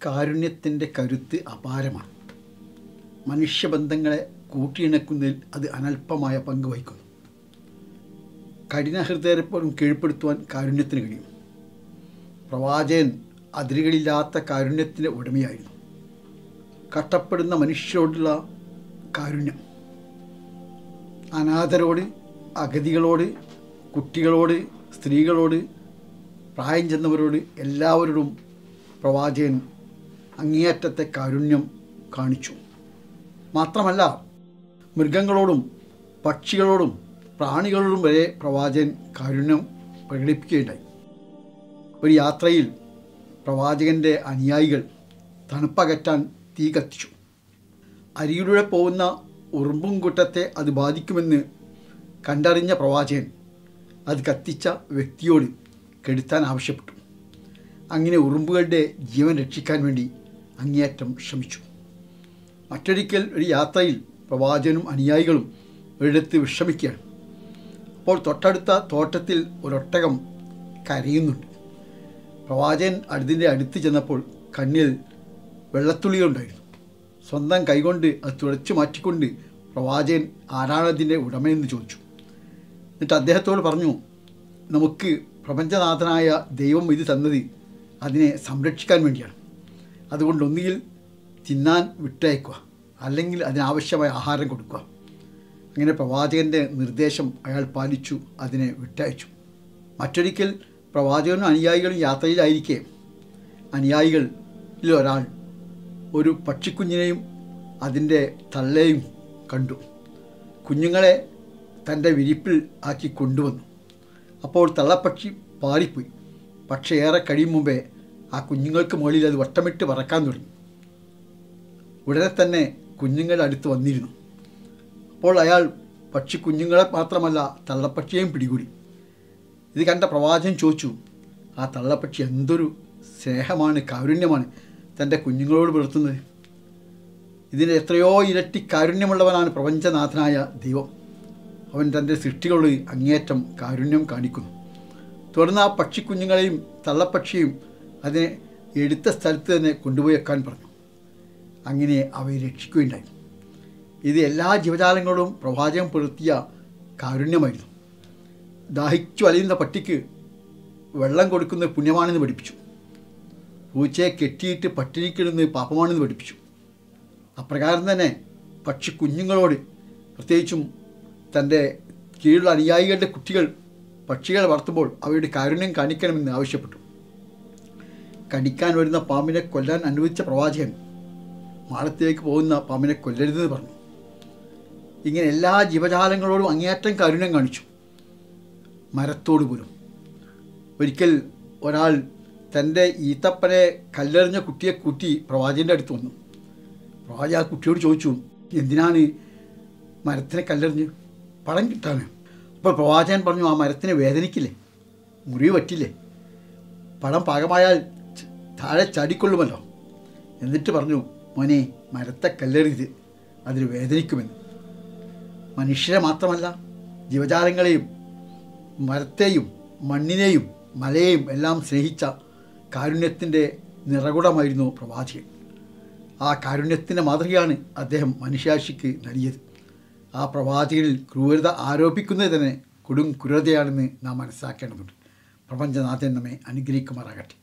കാരുണ്യത്തിൻ്റെ കരുത്ത് അപാരമാണ് മനുഷ്യബന്ധങ്ങളെ കൂട്ടിയിണക്കുന്നതിൽ അത് അനൽപമായ പങ്ക് വഹിക്കുന്നു കഠിനഹൃദയരെ പോലും കീഴ്പ്പെടുത്തുവാൻ കാരുണ്യത്തിന് കഴിയും പ്രവാചകൻ അതിരുകളില്ലാത്ത കാരുണ്യത്തിൻ്റെ ഉടമയായിരുന്നു കഷ്ടപ്പെടുന്ന മനുഷ്യരോടുള്ള കാരുണ്യം അനാഥരോട് അഗതികളോട് കുട്ടികളോട് സ്ത്രീകളോട് പ്രായം ചെന്നവരോട് എല്ലാവരോടും പ്രവാചകൻ അങ്ങേയറ്റത്തെ കാരുണ്യം കാണിച്ചു മാത്രമല്ല മൃഗങ്ങളോടും പക്ഷികളോടും പ്രാണികളോടും വരെ പ്രവാചകൻ കാരുണ്യം പ്രകടിപ്പിക്കുകയുണ്ടായി ഒരു യാത്രയിൽ പ്രവാചകൻ്റെ അനുയായികൾ തണുപ്പകറ്റാൻ തീ കത്തിച്ചു അരിയിലൂടെ പോകുന്ന ഉറുമ്പും കൂട്ടത്തെ അത് ബാധിക്കുമെന്ന് കണ്ടറിഞ്ഞ പ്രവാചകൻ അത് കത്തിച്ച വ്യക്തിയോട് കെടുത്താൻ ആവശ്യപ്പെട്ടു അങ്ങനെ ഉറുമ്പുകളുടെ ജീവൻ രക്ഷിക്കാൻ വേണ്ടി അങ്ങേയറ്റം ശ്രമിച്ചു മറ്റൊരിക്കൽ ഒരു യാത്രയിൽ പ്രവാചകനും അനുയായികളും ഒരിടത്ത് വിശ്രമിക്കുകയാണ് അപ്പോൾ തൊട്ടടുത്ത തോട്ടത്തിൽ ഒരൊട്ടകം കരയുന്നുണ്ട് പ്രവാചകൻ അതിൻ്റെ അടുത്ത് ചെന്നപ്പോൾ കണ്ണിൽ വെള്ളത്തുള്ളികളുണ്ടായിരുന്നു സ്വന്തം കൈകൊണ്ട് അത് തുടച്ചു മാറ്റിക്കൊണ്ട് പ്രവാചകൻ ആരാണതിൻ്റെ ഉടമയെന്ന് ചോദിച്ചു എന്നിട്ട് അദ്ദേഹത്തോട് പറഞ്ഞു നമുക്ക് പ്രപഞ്ചനാഥനായ ദൈവം ഇത് തന്നത് അതിനെ സംരക്ഷിക്കാൻ വേണ്ടിയാണ് അതുകൊണ്ട് ഒന്നുകിൽ തിന്നാൻ വിട്ടയക്കുക അല്ലെങ്കിൽ അതിനാവശ്യമായ ആഹാരം കൊടുക്കുക അങ്ങനെ പ്രവാചകൻ്റെ നിർദ്ദേശം അയാൾ പാലിച്ചു അതിനെ വിട്ടയച്ചു മറ്റൊരിക്കൽ പ്രവാചകനും അനുയായികളും യാത്രയിലായിരിക്കെ അനുയായികളിൽ ഒരാൾ ഒരു പക്ഷിക്കുഞ്ഞിനെയും അതിൻ്റെ തള്ളയെയും കണ്ടു കുഞ്ഞുങ്ങളെ തൻ്റെ വിരിപ്പിൽ ആക്കി കൊണ്ടുവന്നു അപ്പോൾ തള്ളപ്പക്ഷി പാറിപ്പോയി പക്ഷേ ഏറെ കഴിയും മുമ്പേ ആ കുഞ്ഞുങ്ങൾക്ക് മുകളിൽ അത് വട്ടമിട്ട് പറക്കാൻ തുടങ്ങി ഉടനെ തന്നെ കുഞ്ഞുങ്ങൾ അടുത്ത് വന്നിരുന്നു അപ്പോൾ അയാൾ പക്ഷി കുഞ്ഞുങ്ങളെ മാത്രമല്ല തള്ളപ്പക്ഷിയെയും പിടികൂടി ഇത് കണ്ട പ്രവാചകൻ ചോദിച്ചു ആ തള്ളപ്പക്ഷി എന്തൊരു സ്നേഹമാണ് കാരുണ്യമാണ് തൻ്റെ കുഞ്ഞുങ്ങളോട് പുലർത്തുന്നത് ഇതിന് എത്രയോ ഇരട്ടി കാരുണ്യമുള്ളവനാണ് പ്രപഞ്ചനാഥനായ ദൈവം അവൻ തൻ്റെ സൃഷ്ടികളോട് അങ്ങേയറ്റം കാരുണ്യം കാണിക്കുന്നു തുടർന്ന് ആ പക്ഷിക്കുഞ്ഞുങ്ങളെയും തള്ളപ്പക്ഷിയും അതിനെ എടുത്ത സ്ഥലത്ത് തന്നെ കൊണ്ടുപോയി വെക്കാൻ പറഞ്ഞു അങ്ങനെ അവയെ രക്ഷിക്കുകയുണ്ടായി ഇത് എല്ലാ ജീവജാലങ്ങളോടും പ്രവാചകം പുലർത്തിയ കാരുണ്യമായിരുന്നു ദാഹിച്ചു അലയുന്ന പട്ടിക്ക് വെള്ളം കൊടുക്കുന്നത് പുണ്യമാണെന്ന് പഠിപ്പിച്ചു പൂച്ചയെ കെട്ടിയിട്ട് പട്ടിണിക്കിടുന്നത് പാപമാണെന്ന് പഠിപ്പിച്ചു അപ്രകാരം തന്നെ പക്ഷി കുഞ്ഞുങ്ങളോട് പ്രത്യേകിച്ചും തൻ്റെ കീഴിലുള്ള അനുയായികളുടെ കുട്ടികൾ പക്ഷികളെ വളർത്തുമ്പോൾ അവയുടെ കാരുണ്യം കാണിക്കണമെന്ന് ആവശ്യപ്പെട്ടു കടിക്കാൻ വരുന്ന പാമ്പിനെ കൊല്ലാൻ അനുവദിച്ച പ്രവാചകൻ മാളത്തിലേക്ക് പോകുന്ന പാമ്പിനെ കൊല്ലരുതെന്ന് പറഞ്ഞു ഇങ്ങനെ എല്ലാ ജീവജാലങ്ങളോടും അങ്ങേയറ്റം കാരുണ്യം കാണിച്ചു മരത്തോട് പോലും ഒരിക്കൽ ഒരാൾ തൻ്റെ ഈത്തപ്പനെ കല്ലെറിഞ്ഞ കുട്ടിയെ കൂട്ടി പ്രവാചകൻ്റെ അടുത്ത് വന്നു പ്രവാചക ആ കുട്ടിയോട് ചോദിച്ചു എന്തിനാണ് മരത്തിനെ കല്ലെറിഞ്ഞ് പണം കിട്ടാണ് അപ്പോൾ പ്രവാചകൻ പറഞ്ഞു ആ മരത്തിന് വേദനിക്കില്ലേ മുറിവ് പറ്റില്ലേ പണം പാകമായാൽ ച- താഴെ ചാടിക്കൊള്ളുമല്ലോ എന്നിട്ട് പറഞ്ഞു മോനെ മരത്തെ കല്ലെറിയത് അതിന് വേദനിക്കുമെന്ന് മനുഷ്യരെ മാത്രമല്ല ജീവജാലങ്ങളെയും മരത്തെയും മണ്ണിനെയും മലയെയും എല്ലാം സ്നേഹിച്ച കാരുണ്യത്തിൻ്റെ നിറകുടമായിരുന്നു പ്രവാചകൻ ആ കാരുണ്യത്തിൻ്റെ മാതൃകയാണ് അദ്ദേഹം മനുഷ്യാശിക്ക് നൽകിയത് ആ പ്രവാചകനിൽ ക്രൂരത ആരോപിക്കുന്നത് തന്നെ കൊടും ക്രൂരതയാണെന്ന് നാം മനസ്സിലാക്കേണ്ടതുണ്ട് പ്രപഞ്ചനാഥൻ നമ്മെ അനുഗ്രഹിക്കുമാറാകട്ടെ